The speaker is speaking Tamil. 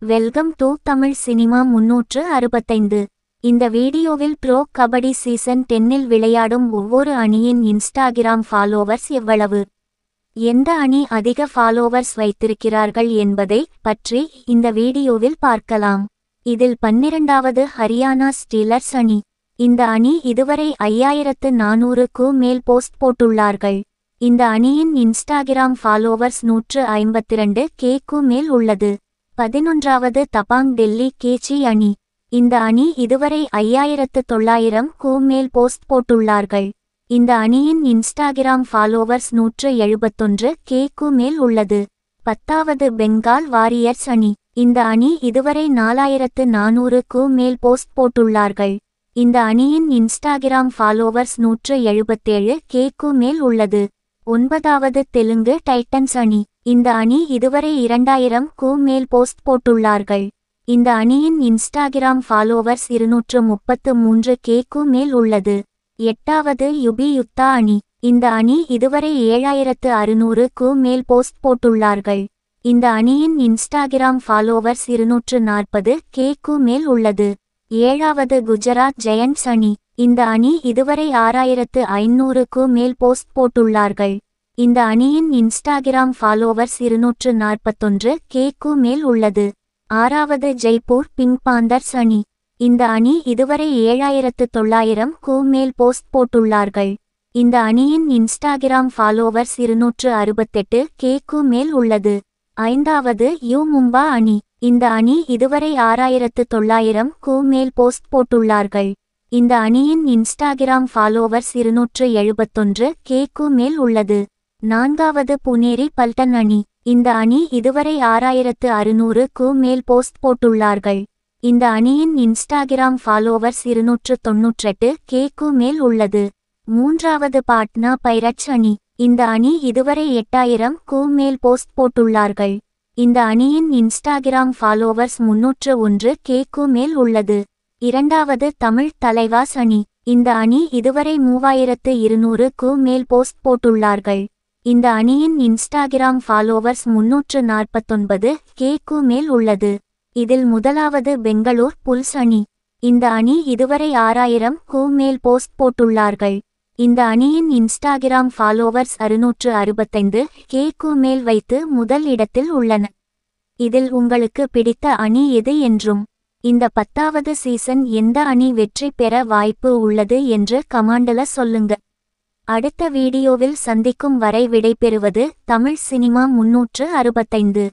வெல்கம் டு தமிழ் சினிமா முன்னூற்று அறுபத்தைந்து இந்த வீடியோவில் ப்ரோ கபடி சீசன் டென்னில் விளையாடும் ஒவ்வொரு அணியின் இன்ஸ்டாகிராம் ஃபாலோவர்ஸ் எவ்வளவு எந்த அணி அதிக ஃபாலோவர்ஸ் வைத்திருக்கிறார்கள் என்பதை பற்றி இந்த வீடியோவில் பார்க்கலாம் இதில் பன்னிரண்டாவது ஹரியானா ஸ்டீலர்ஸ் அணி இந்த அணி இதுவரை ஐயாயிரத்து நானூறுக்கு மேல் போஸ்ட் போட்டுள்ளார்கள் இந்த அணியின் இன்ஸ்டாகிராம் ஃபாலோவர்ஸ் நூற்று ஐம்பத்திரண்டு கேக்கு மேல் உள்ளது பதினொன்றாவது தபாங் டெல்லி கேச்சி அணி இந்த அணி இதுவரை ஐயாயிரத்து தொள்ளாயிரம் கு மேல் போஸ்ட் போட்டுள்ளார்கள் இந்த அணியின் இன்ஸ்டாகிராம் ஃபாலோவர்ஸ் நூற்று எழுபத்தொன்று கேக்கு மேல் உள்ளது பத்தாவது பெங்கால் வாரியர்ஸ் அணி இந்த அணி இதுவரை நாலாயிரத்து நானூறு கு மேல் போஸ்ட் போட்டுள்ளார்கள் இந்த அணியின் இன்ஸ்டாகிராம் ஃபாலோவர்ஸ் நூற்று எழுபத்தேழு கேக்கு மேல் உள்ளது ஒன்பதாவது தெலுங்கு டைட்டன்ஸ் அணி இந்த அணி இதுவரை இரண்டாயிரம் கு மேல் போஸ்ட் போட்டுள்ளார்கள் இந்த அணியின் இன்ஸ்டாகிராம் ஃபாலோவர்ஸ் இருநூற்று முப்பத்து மூன்று கேக்கு மேல் உள்ளது எட்டாவது யுபி யுத்தா அணி இந்த அணி இதுவரை ஏழாயிரத்து அறுநூறு கு மேல் போஸ்ட் போட்டுள்ளார்கள் இந்த அணியின் இன்ஸ்டாகிராம் ஃபாலோவர்ஸ் இருநூற்று நாற்பது கேக்கு மேல் உள்ளது ஏழாவது குஜராத் ஜெயண்ட்ஸ் அணி இந்த அணி இதுவரை ஆறாயிரத்து ஐநூறுக்கு மேல் போஸ்ட் போட்டுள்ளார்கள் இந்த அணியின் இன்ஸ்டாகிராம் ஃபாலோவர்ஸ் இருநூற்று நாற்பத்தொன்று கேக்கு மேல் உள்ளது ஆறாவது ஜெய்ப்பூர் பிங்க் பாந்தர்ஸ் அணி இந்த அணி இதுவரை ஏழாயிரத்து தொள்ளாயிரம் கு மேல் போஸ்ட் போட்டுள்ளார்கள் இந்த அணியின் இன்ஸ்டாகிராம் ஃபாலோவர்ஸ் இருநூற்று அறுபத்தெட்டு கேக்கு மேல் உள்ளது ஐந்தாவது யூ மும்பா அணி இந்த அணி இதுவரை ஆறாயிரத்து தொள்ளாயிரம் கு மேல் போஸ்ட் போட்டுள்ளார்கள் இந்த அணியின் இன்ஸ்டாகிராம் ஃபாலோவர்ஸ் இருநூற்று எழுபத்தொன்று கேக்கு மேல் உள்ளது நான்காவது புனேரி பல்டன் அணி இந்த அணி இதுவரை ஆறாயிரத்து அறுநூறு கு மேல் போஸ்ட் போட்டுள்ளார்கள் இந்த அணியின் இன்ஸ்டாகிராம் ஃபாலோவர்ஸ் இருநூற்று தொன்னூற்றெட்டு கேக்கு மேல் உள்ளது மூன்றாவது பாட்னா பைரட்ஸ் அணி இந்த அணி இதுவரை எட்டாயிரம் கு மேல் போஸ்ட் போட்டுள்ளார்கள் இந்த அணியின் இன்ஸ்டாகிராம் ஃபாலோவர்ஸ் முன்னூற்று ஒன்று கேக்கு மேல் உள்ளது இரண்டாவது தமிழ் தலைவாஸ் அணி இந்த அணி இதுவரை மூவாயிரத்து இருநூறு கு மேல் போஸ்ட் போட்டுள்ளார்கள் இந்த அணியின் இன்ஸ்டாகிராம் ஃபாலோவர்ஸ் முன்னூற்று நாற்பத்தொன்பது கேக்கு மேல் உள்ளது இதில் முதலாவது பெங்களூர் புல்ஸ் அணி இந்த அணி இதுவரை ஆறாயிரம் கு மேல் போஸ்ட் போட்டுள்ளார்கள் இந்த அணியின் இன்ஸ்டாகிராம் ஃபாலோவர்ஸ் அறுநூற்று அறுபத்தைந்து கேக்கு மேல் வைத்து முதல் இடத்தில் உள்ளன இதில் உங்களுக்கு பிடித்த அணி எது என்றும் இந்த பத்தாவது சீசன் எந்த அணி வெற்றி பெற வாய்ப்பு உள்ளது என்று கமாண்டல சொல்லுங்க அடுத்த வீடியோவில் சந்திக்கும் வரை விடைபெறுவது தமிழ் சினிமா முன்னூற்று அறுபத்தைந்து